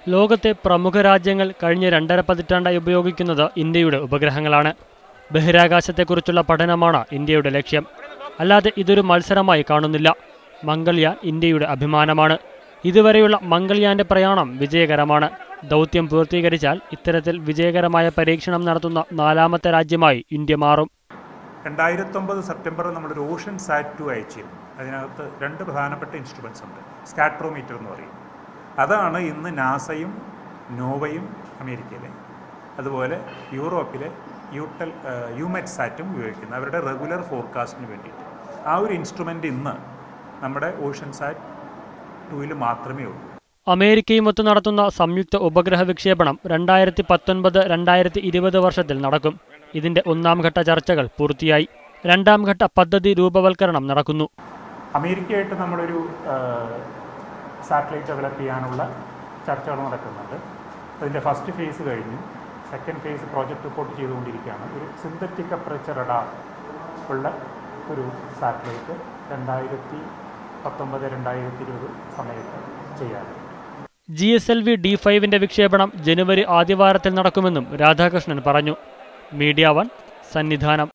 ലോകത്തെ പ്രമുഖ രാജ്യങ്ങൾ കഴിഞ്ഞ രണ്ടര പതിറ്റാണ്ടായി ഉപയോഗിക്കുന്നത് ഇന്ത്യയുടെ ഉപഗ്രഹങ്ങളാണ് ബഹിരാകാശത്തെക്കുറിച്ചുള്ള പഠനമാണ് ഇന്ത്യയുടെ ലക്ഷ്യം അല്ലാതെ ഇതൊരു മത്സരമായി കാണുന്നില്ല മംഗൾയാൻ ഇന്ത്യയുടെ അഭിമാനമാണ് ഇതുവരെയുള്ള മംഗൾയാന്റെ പ്രയാണം വിജയകരമാണ് ദൗത്യം പൂർത്തീകരിച്ചാൽ ഇത്തരത്തിൽ വിജയകരമായ പരീക്ഷണം നടത്തുന്ന നാലാമത്തെ രാജ്യമായി ഇന്ത്യ മാറും രണ്ടായിരത്തൊമ്പത് സെപ്റ്റംബറിൽ നമ്മളൊരു ഓഷൻ സാറ്റ് ടു അയച്ചിരുന്നു അതിനകത്ത് രണ്ട് പ്രധാനപ്പെട്ട ഇൻസ്ട്രുമെൻസ് ഉണ്ട് സ്കാട്രോമീറ്റർ എന്ന് പറയും അതാണ് ഇന്ന് നാസയും നോവയും അമേരിക്കയിലെ അതുപോലെ യൂറോപ്പിലെ യൂട്ടൽ യുമെറ്റ് സാറ്റും ഉപയോഗിക്കുന്നത് അവരുടെ റെഗുലർ ഫോർകാസ്റ്റിന് വേണ്ടിയിട്ട് ആ ഒരു ഇൻസ്ട്രുമെൻ്റ് ഇന്ന് നമ്മുടെ ഓഷൻ സാറ്റ് ടൂവിൽ മാത്രമേ ഉള്ളൂ അമേരിക്കയുമൊത്ത് നടത്തുന്ന സംയുക്ത ഉപഗ്രഹ വിക്ഷേപണം രണ്ടായിരത്തി പത്തൊൻപത് രണ്ടായിരത്തി ഇരുപത് വർഷത്തിൽ നടക്കും ഇതിന്റെ ഒന്നാം ഘട്ട ചർച്ചകൾ പൂർത്തിയായി രണ്ടാം ഘട്ട പദ്ധതി രൂപവൽക്കരണം നടക്കുന്നു അമേരിക്കയായിട്ട് നമ്മളൊരു സാറ്റലൈറ്റ് ഡെവലപ്പ് ചെയ്യാനുള്ള ചർച്ചകൾ നടക്കുന്നുണ്ട് അതിൻ്റെ ഫസ്റ്റ് ഫേസ് കഴിഞ്ഞു സെക്കൻഡ് ഫേസ് പ്രോജക്റ്റ് റിപ്പോർട്ട് ചെയ്തുകൊണ്ടിരിക്കുകയാണ് ഒരു സിന്തറ്റിക് അപ്പറേച്ചർ റഡാർ ഉള്ള ഒരു സാറ്റലൈറ്റ് രണ്ടായിരത്തി പത്തൊമ്പത് രണ്ടായിരത്തി ഇരുപത് സമയത്ത് ചെയ്യാറുണ്ട് G S L V D ഫൈവിന്റെ വിക്ഷേപണം ജനുവരി ആദ്യവാരത്തിൽ നടക്കുമെന്നും രാധാകൃഷ്ണൻ പറഞ്ഞു മീഡിയ വൺ സന്നിധാനം